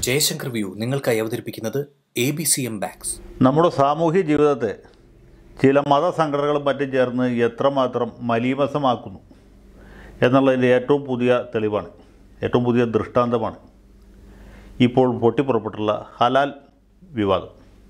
Jaishankar view നിങ്ങൾക്കായി അവതരിപ്പിക്കുന്നത് A B C M ബാഗ്സ് നമ്മുടെ സാമൂഹ്യ ജീവിതത്തെ ചില മതസംഘടനകളും മറ്റും ചേർന്ന് എത്രമാത്രം മലീമസമാക്കുന്നു എന്നുള്ളതിൻ്റെ ഏറ്റവും പുതിയ തെളിവാണ് ഏറ്റവും പുതിയ ദൃഷ്ടാന്തമാണ് ഇപ്പോൾ പൊട്ടിപ്പുറപ്പെട്ടുള്ള ഹലാൽ വിവാദം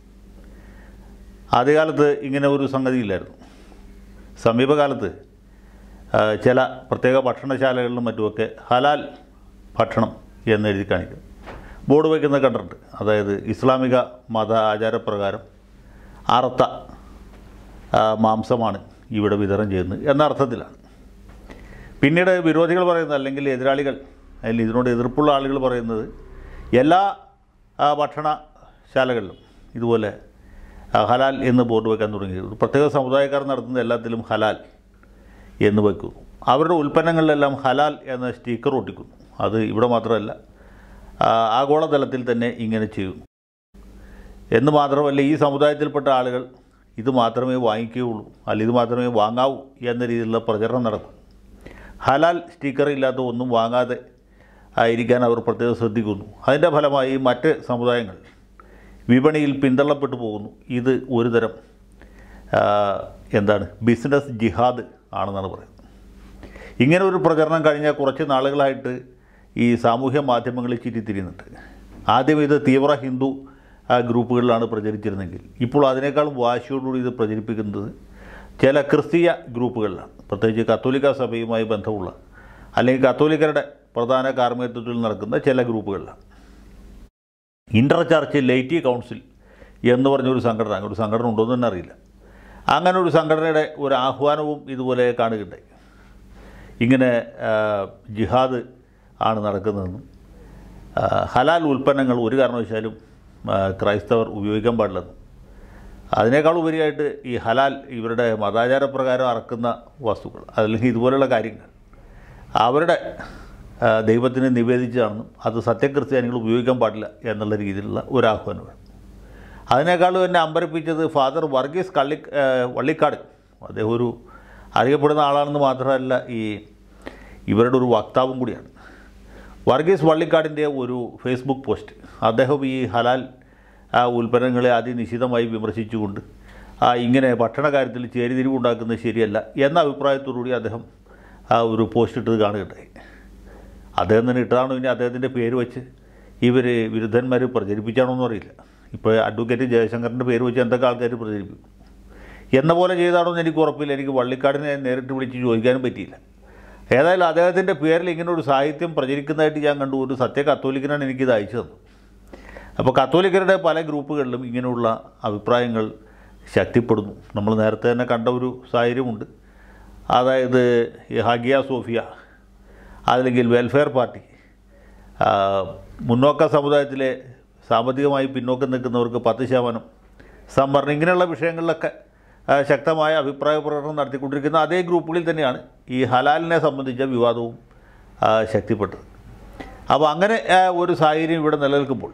ആദ്യകാലത്ത് ഇങ്ങനെ ഒരു സംഗതിയില്ലായിരുന്നു സമീപകാലത്ത് ആ, ചില പ്രത്യേക ഭക്ഷണശാലകളിലും മറ്റുമൊക്കെ ഹലാൽ ഭക്ഷണം എന്ന് എഴുതി കാണിക്കും ബോർഡ് വയ്ക്കുന്നത് കണ്ടിട്ടുണ്ട് അതായത് ഇസ്ലാമിക മത ആചാരപ്രകാരം അറുത്ത ആ, മാംസമാണ് ഇവിടെ വിതരണം ചെയ്യുന്നത് എന്ന അർത്ഥത്തിലാണ് പിന്നീട് വിരോധികൾ പറയുന്നത് അല്ലെങ്കിൽ എതിരാളികൾ അല്ലെങ്കിൽ ഇതിനോട് എതിർപ്പുള്ള ആളുകൾ പറയുന്നത് എല്ലാ ആ, ഭക്ഷണശാലകളിലും ഇതുപോലെ ആ, ഹലാൽ എന്ന് ബോർഡ് വയ്ക്കാൻ തുടങ്ങി ഒരു പ്രത്യേക സമുദായക്കാർ നടത്തുന്ന എല്ലാത്തിലും ഹലാൽ എന്ന് വയ്ക്കുന്നു അവരുടെ ഉൽപ്പന്നങ്ങളിലെല്ലാം ഹലാൽ എന്ന സ്റ്റിക്കർ ഒട്ടിക്കുന്നു അത് ഇവിടെ മാത്രമല്ല ആ, ആഗോളതലത്തിൽ തന്നെ ഇങ്ങനെ ചെയ്യുന്നു എന്ന് മാത്രമല്ല ഈ സമുദായത്തിൽപ്പെട്ട ആളുകൾ ഇത് മാത്രമേ വാങ്ങിക്കുകയുള്ളൂ അല്ല ഇത് മാത്രമേ വാങ്ങാവൂ എന്ന രീതിയിലുള്ള പ്രചരണം നടക്കും ഹലാൽ സ്റ്റിക്കർ ഇല്ലാത്ത ഒന്നും വാങ്ങാതെ ആയിരിക്കാൻ അവർ പ്രത്യേകം ശ്രദ്ധിക്കുന്നു അതിൻ്റെ ഫലമായി മറ്റ് സമുദായങ്ങൾ വിപണിയിൽ പിന്തള്ളപ്പെട്ടു പോകുന്നു ഇത് ഒരു തരം ആ, എന്താണ് ബിസിനസ് ജിഹാദ് ആണെന്നാണ് പറയുന്നത് ഇങ്ങനെ ഒരു പ്രചരണം കഴിഞ്ഞ കുറച്ച് നാളുകളായിട്ട് ഈ സാമൂഹ്യ മാധ്യമങ്ങളിൽ ചിരിത്തിരിയുന്നുണ്ട് ആദ്യം ഇത് തീവ്ര ഹിന്ദു ആ, ഗ്രൂപ്പുകളിലാണ് പ്രചരിച്ചിരുന്നെങ്കിൽ ഇപ്പോൾ അതിനേക്കാളും വാശിയോടുകൂടി ഇത് പ്രചരിപ്പിക്കുന്നത് ചില ക്രിസ്തീയ ഗ്രൂപ്പുകളിലാണ് പ്രത്യേകിച്ച് കത്തോലിക്ക സഭയുമായി ബന്ധമുള്ള അല്ലെങ്കിൽ കത്തോലിക്കരുടെ പ്രധാന കാർമ്മികത്വത്തിൽ നടക്കുന്ന ചില ഗ്രൂപ്പുകളിലാണ് ഇൻ്റർ ചർച്ച് ലൈറ്റി കൗൺസിൽ എന്ന് പറഞ്ഞൊരു സംഘടന അങ്ങനെ ഒരു സംഘടന ഉണ്ടോ എന്ന് തന്നെ അറിയില്ല അങ്ങനെ ഒരു സംഘടനയുടെ ഒരു ആഹ്വാനവും ഇതുപോലെ കാണുകയുണ്ടായി ഇങ്ങനെ ആ, ജിഹാദ് ആണ് നടക്കുന്നതെന്നും ആ, ഹലാൽ ഉൽപ്പന്നങ്ങൾ ഒരു കാരണവശാലും ആ, ക്രൈസ്തവർ ഉപയോഗിക്കാൻ പാടില്ലെന്നും അതിനേക്കാൾ ഉപരിയായിട്ട് ഈ ഹലാൽ ഇവരുടെ മതാചാരപ്രകാരം അറക്കുന്ന വസ്തുക്കൾ അല്ലെങ്കിൽ ഇതുപോലെയുള്ള കാര്യങ്ങൾ അവരുടെ ആ, ദൈവത്തിന് നിവേദിച്ചതാണെന്നും അത് സത്യക്രിസ്ത്യാനികൾ ഉപയോഗിക്കാൻ പാടില്ല എന്നുള്ള രീതിയിലുള്ള ഒരു ആഹ്വാനമാണ് അതിനേക്കാളും എന്നെ അമ്പരപ്പിച്ചത് ഫാദർ വർഗീസ് കള്ളി ആ, വള്ളിക്കാട് അദ്ദേഹം ഒരു അറിയപ്പെടുന്ന ആളാണെന്ന് മാത്രമല്ല ഈ ഇവരുടെ ഒരു വക്താവും കൂടിയാണ് വർഗീസ് വള്ളിക്കാടിൻ്റെ ഒരു ഫേസ്ബുക്ക് പോസ്റ്റ് അദ്ദേഹം ഈ ഹലാൽ ആ, ഉൽപ്പന്നങ്ങളെ അതിനിശിതമായി വിമർശിച്ചുകൊണ്ട് ആ, ഇങ്ങനെ ഭക്ഷണ കാര്യത്തിൽ ചേരിതിരിവുണ്ടാക്കുന്നത് ശരിയല്ല എന്ന അഭിപ്രായത്തോടുകൂടി അദ്ദേഹം ആ ഒരു പോസ്റ്റ് ഇട്ടത് കാണുകയുണ്ടായി അദ്ദേഹം തന്നെ ഇട്ടതാണോ ഇനി അദ്ദേഹത്തിൻ്റെ പേര് വെച്ച് ഇവർ വിരുദ്ധന്മാർ പ്രചരിപ്പിച്ചാണോ എന്ന് അറിയില്ല ഇപ്പോൾ അഡ്വക്കേറ്റ് ജയശങ്കറിൻ്റെ പേര് വെച്ച് എന്തൊക്കെ ആൾക്കാർ പ്രചരിപ്പിക്കും എന്ന പോലെ ചെയ്താണോ എന്ന് എനിക്ക് ഉറപ്പില്ല എനിക്ക് വള്ളിക്കാടിനെ നേരിട്ട് വിളിച്ച് ചോദിക്കാനും പറ്റിയില്ല ഏതായാലും അദ്ദേഹത്തിൻ്റെ പേരിൽ ഇങ്ങനെ ഒരു സാഹിത്യം പ്രചരിക്കുന്നതായിട്ട് ഞാൻ കണ്ടു ഒരു സത്യ കത്തോലിക്കനാണ് എനിക്കിത് അയച്ചു തന്നത് അപ്പോൾ കത്തോലിക്കരുടെ പല ഗ്രൂപ്പുകളിലും ഇങ്ങനെയുള്ള അഭിപ്രായങ്ങൾ ശക്തിപ്പെടുന്നു നമ്മൾ നേരത്തെ തന്നെ കണ്ട ഒരു സാഹചര്യമുണ്ട് അതായത് ഈ ഹഗിയ സോഫിയ അതല്ലെങ്കിൽ വെൽഫെയർ പാർട്ടി ആ, മുന്നോക്ക സമുദായത്തിലെ സാമ്പത്തികമായി പിന്നോക്കം നിൽക്കുന്നവർക്ക് പത്ത് ശതമാനം സംവരണം ഇങ്ങനെയുള്ള വിഷയങ്ങളിലൊക്കെ ആ, ശക്തമായ അഭിപ്രായ പ്രകടനം നടത്തിക്കൊണ്ടിരിക്കുന്ന അതേ ഗ്രൂപ്പുകളിൽ തന്നെയാണ് ഈ ഹലാലിനെ സംബന്ധിച്ച വിവാദവും ആ, ശക്തിപ്പെട്ടത് അപ്പോൾ അങ്ങനെ ആ, ഒരു സാഹചര്യം ഇവിടെ നിലനിൽക്കുമ്പോൾ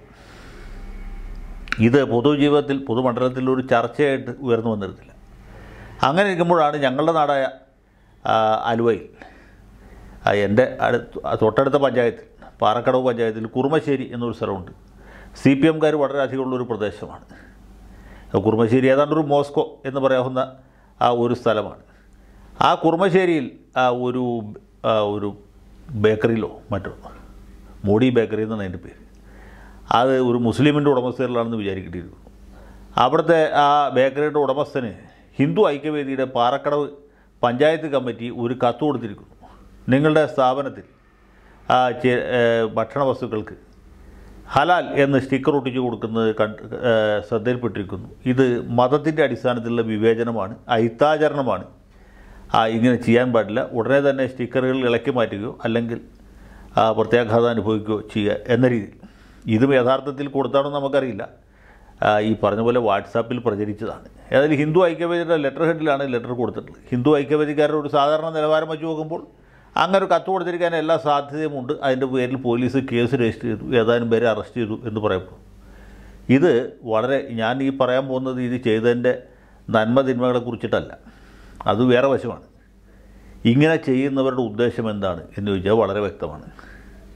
ഇത് പൊതുജീവിതത്തിൽ പൊതുമണ്ഡലത്തിൽ ഒരു ചർച്ചയായിട്ട് ഉയർന്നു വന്നിരുന്നില്ല അങ്ങനെ ഇരിക്കുമ്പോഴാണ് ഞങ്ങളുടെ നാടായ ആ, ആലുവയിൽ ആ, എൻ്റെ അടുത്ത് തൊട്ടടുത്ത പഞ്ചായത്തിൽ പാറക്കടവ് പഞ്ചായത്തിൽ കുറുമശ്ശേരി എന്നൊരു സ്ഥലമുണ്ട് സി പി എംകാർ വളരെ അധികമുള്ളൊരു പ്രദേശമാണ് കുറുമശ്ശേരി ഏതാണ്ട് ഒരു മോസ്കോ എന്ന് പറയാവുന്ന ആ ഒരു സ്ഥലമാണ് ആ കുറുമശ്ശേരിയിൽ ആ ഒരു ആ ഒരു ബേക്കറിയിലോ മറ്റോ മോഡി ബേക്കറി എന്നാണ് അതിൻ്റെ പേര് അത് ഒരു മുസ്ലിമിൻ്റെ ഉടമസ്ഥയിലാണെന്ന് വിചാരിക്കേണ്ടിയിരുന്നു അവിടുത്തെ ആ ബേക്കറിയുടെ ഉടമസ്ഥന് ഹിന്ദു ഐക്യവേദിയുടെ പാറക്കടവ് പഞ്ചായത്ത് കമ്മിറ്റി ഒരു കത്ത് കൊടുത്തിരിക്കുന്നു നിങ്ങളുടെ സ്ഥാപനത്തിൽ ആ ചെ- ഏ, ഭക്ഷണ വസ്തുക്കൾക്ക് ഹലാൽ എന്ന് സ്റ്റിക്കർ ഒട്ടിച്ച് കൊടുക്കുന്നത് കണ്ട് ഏ, ശ്രദ്ധയിൽപ്പെട്ടിരിക്കുന്നു ഇത് മതത്തിൻ്റെ അടിസ്ഥാനത്തിലുള്ള വിവേചനമാണ് അയിത്താചരണമാണ് ആ ഇങ്ങനെ ചെയ്യാൻ പാടില്ല ഉടനെ തന്നെ സ്റ്റിക്കറുകൾ ഇളക്കി മാറ്റുകയോ അല്ലെങ്കിൽ ആ, പ്രത്യാഘാതം അനുഭവിക്കുകയോ ചെയ്യുക എന്ന രീതിയിൽ ഇതും യഥാർത്ഥത്തിൽ കൊടുത്താണോ നമുക്കറിയില്ല ആ, ഈ പറഞ്ഞ പോലെ വാട്സാപ്പിൽ പ്രചരിച്ചതാണ് ഏതായാലും ഹിന്ദു ഐക്യവേദിയുടെ ലെറ്റർ ഹെഡിലാണ് ലെറ്റർ കൊടുത്തിട്ടുള്ളത് ഹിന്ദു ഐക്യവേദിക്കാരുടെ ഒരു സാധാരണ നിലവാരം വെച്ച് നോക്കുമ്പോൾ അങ്ങനെ ഒരു കത്ത് കൊടുത്തിരിക്കാൻ എല്ലാ സാധ്യതയുമുണ്ട് അതിൻ്റെ പേരിൽ പോലീസ് കേസ് രജിസ്റ്റർ ചെയ്തു ഏതാനും പേരെ അറസ്റ്റ് ചെയ്തു എന്ന് പറയപ്പെടും ഇത് വളരെ ഞാൻ ഈ പറയാൻ പോകുന്നത് ഇത് ചെയ്തതിൻ്റെ നന്മ തിന്മകളെ കുറിച്ചിട്ടല്ല അത് വേറെ വശമാണ് ഇങ്ങനെ ചെയ്യുന്നവരുടെ ഉദ്ദേശം എന്താണ് എന്ന് ചോദിച്ചാൽ വളരെ വ്യക്തമാണ്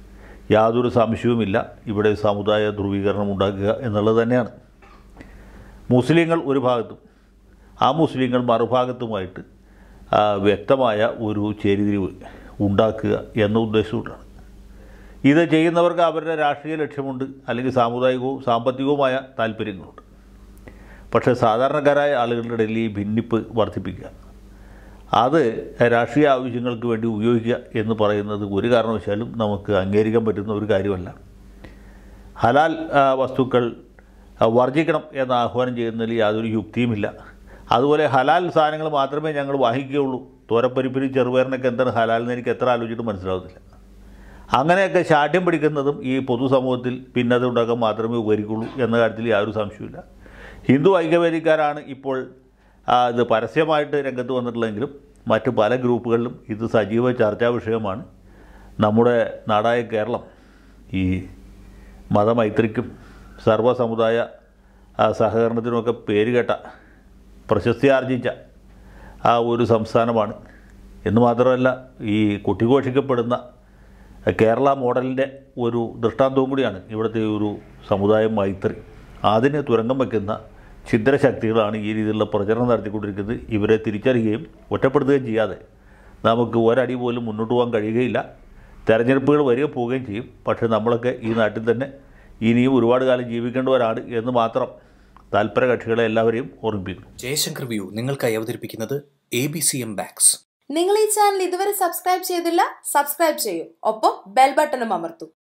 യാതൊരു സംശയവുമില്ല ഇവിടെ സമുദായ ധ്രുവീകരണം ഉണ്ടാക്കുക എന്നുള്ളത് തന്നെയാണ് മുസ്ലിങ്ങൾ ഒരു ഭാഗത്തും ആ മുസ്ലിങ്ങൾ മറുഭാഗത്തുമായിട്ട് ആ, വ്യക്തമായ ഒരു ചേരിതിരിവ് ഉണ്ടാക്കുക എന്ന ഉദ്ദേശത്തോടാണ് ഇത് ചെയ്യുന്നവർക്ക് അവരുടെ രാഷ്ട്രീയ ലക്ഷ്യമുണ്ട് അല്ലെങ്കിൽ സാമുദായികവും സാമ്പത്തികവുമായ താല്പര്യങ്ങളുണ്ട് പക്ഷേ സാധാരണക്കാരായ ആളുകളുടെ ഇടയിൽ ഈ ഭിന്നിപ്പ് വർദ്ധിപ്പിക്കുക അത് രാഷ്ട്രീയ ആവശ്യങ്ങൾക്ക് വേണ്ടി ഉപയോഗിക്കുക എന്ന് പറയുന്നത് ഒരു കാരണവശാലും നമുക്ക് അംഗീകരിക്കാൻ പറ്റുന്ന ഒരു കാര്യമല്ല ഹലാൽ ആ, വസ്തുക്കൾ ആ, വർജിക്കണം എന്ന് ആഹ്വാനം ചെയ്യുന്നതിൽ യാതൊരു യുക്തിയുമില്ല അതുപോലെ ഹലാൽ സാധനങ്ങൾ മാത്രമേ ഞങ്ങൾ വാങ്ങിക്കുകയുള്ളൂ തോരപ്പരിപ്പിനും ചെറുപയറിനൊക്കെ എന്താണ് ഹലാൽ എന്ന് എനിക്ക് എത്ര ആലോചിച്ചിട്ട് മനസ്സിലാവുന്നില്ല അങ്ങനെയൊക്കെ ശാഠ്യം പിടിക്കുന്നതും ഈ പൊതുസമൂഹത്തിൽ ഭിന്നത ഉണ്ടാക്കാൻ മാത്രമേ ഉപകരിക്കുള്ളൂ എന്ന കാര്യത്തിൽ യാതൊരു സംശയമില്ല ഹിന്ദു ഐക്യവേദിക്കാരാണ് ഇപ്പോൾ ആ, ഇത് പരസ്യമായിട്ട് രംഗത്ത് വന്നിട്ടുള്ളതെങ്കിലും മറ്റ് പല ഗ്രൂപ്പുകളിലും ഇത് സജീവ ചർച്ചാ വിഷയമാണ് നമ്മുടെ നാടായ കേരളം ഈ മതമൈത്രിക്കും സർവ്വസമുദായ ആ, സഹകരണത്തിനുമൊക്കെ പേരുകേട്ട പ്രശസ്തി ആർജിച്ച ആ ഒരു സംസ്ഥാനമാണ് എന്ന് മാത്രമല്ല ഈ കൊട്ടിഘോഷിക്കപ്പെടുന്ന കേരള മോഡലിൻ്റെ ഒരു ദൃഷ്ടാന്തവും കൂടിയാണ് ഇവിടുത്തെ ഒരു സമുദായ മൈത്രി അതിന് തുരങ്കം വയ്ക്കുന്ന ഛിദ്രശക്തികളാണ് ഈ രീതിയിലുള്ള പ്രചരണം നടത്തിക്കൊണ്ടിരിക്കുന്നത് ഇവരെ തിരിച്ചറിയുകയും ഒറ്റപ്പെടുത്തുകയും ചെയ്യാതെ നമുക്ക് ഒരടി പോലും മുന്നോട്ട് പോകാൻ കഴിയുകയില്ല തെരഞ്ഞെടുപ്പുകൾ വരിക പോവുകയും ചെയ്യും പക്ഷേ നമ്മളൊക്കെ ഈ നാട്ടിൽ തന്നെ ഇനിയും ഒരുപാട് കാലം ജീവിക്കേണ്ടവരാണ് എന്ന് മാത്രം താല്പര്യ കക്ഷികളെ എല്ലാവരെയും ഓർമ്മിപ്പിക്കുന്നു ജയശങ്കർ വ്യൂ നിങ്ങൾക്കായി അവതരിപ്പിക്കുന്നത് എ ബി സി എം ബാക്സ് നിങ്ങൾ ഈ ചാനൽ ഇതുവരെ സബ്സ്ക്രൈബ് ചെയ്തില്ല സബ്സ്ക്രൈബ് ചെയ്യൂ ഒപ്പം ബെൽ ബട്ടണും അമർത്തൂ